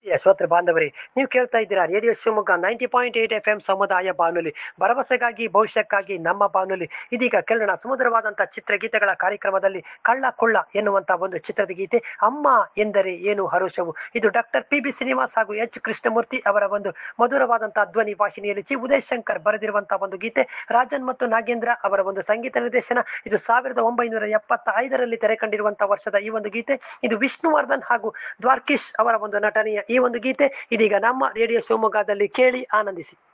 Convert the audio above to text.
ಪ್ರಿಯ ಶ್ರೋತೃ ಬಾಂಧವರೇ ನೀವು ಕೇಳ್ತಾ ಇದ್ದೀರಾ radio Shivamogga ninety point eight F M ಸಮುದಾಯ ಬಾನುಲಿ ಭರವಸೆಗಾಗಿ ಭವಿಷ್ಯಕ್ಕಾಗಿ ನಮ್ಮ ಬಾನುಲಿ ಇದೀಗ ಕೇಳೋಣ ಸುಮಧುರವಾದಂತಹ ಚಿತ್ರಗೀತೆಗಳ ಕಾರ್ಯಕ್ರಮದಲ್ಲಿ ಕಳ್ಳ ಕೊಳ್ಳ ಎನ್ನುವಂತ ಒಂದು ಚಿತ್ರದ ಗೀತೆ ಅಮ್ಮ ಎಂದರೆ ಏನು ಹರುಷವು ಇದು ಡಾಕ್ಟರ್ ಪಿ ಬಿ ಶ್ರೀನಿವಾಸ್ ಹಾಗೂ ಎಚ್ ಕೃಷ್ಣಮೂರ್ತಿ ಅವರ ಒಂದು ಮಧುರವಾದಂತಹ ಧ್ವನಿ ವಾಹಿನಿಯಲ್ಲಿ ಜಿ ಉದಯ್ ಶಂಕರ್ ಬರೆದಿರುವಂತಹ ಒಂದು ಗೀತೆ ರಾಜನ್ ಮತ್ತು ನಾಗೇಂದ್ರ ಅವರ ಒಂದು ಸಂಗೀತ ನಿರ್ದೇಶನ ಇದು ಸಾವಿರದ ಒಂಬೈನೂರ ಎಪ್ಪತ್ತ ಐದರಲ್ಲಿ ತೆರೆ ಕಂಡಿರುವಂತಹ ವರ್ಷದ ಈ ಒಂದು ಗೀತೆ ಇದು ವಿಷ್ಣುವರ್ಧನ್ ಹಾಗೂ ದ್ವಾರ್ಕಿಶ್ ಅವರ ಒಂದು ನಟನೆಯ ಈ ಒಂದು ಗೀತೆ ಇದೀಗ ನಮ್ಮ ರೇಡಿಯೋ ಶಿವಮೊಗ್ಗದಲ್ಲಿ ಕೇಳಿ ಆನಂದಿಸಿ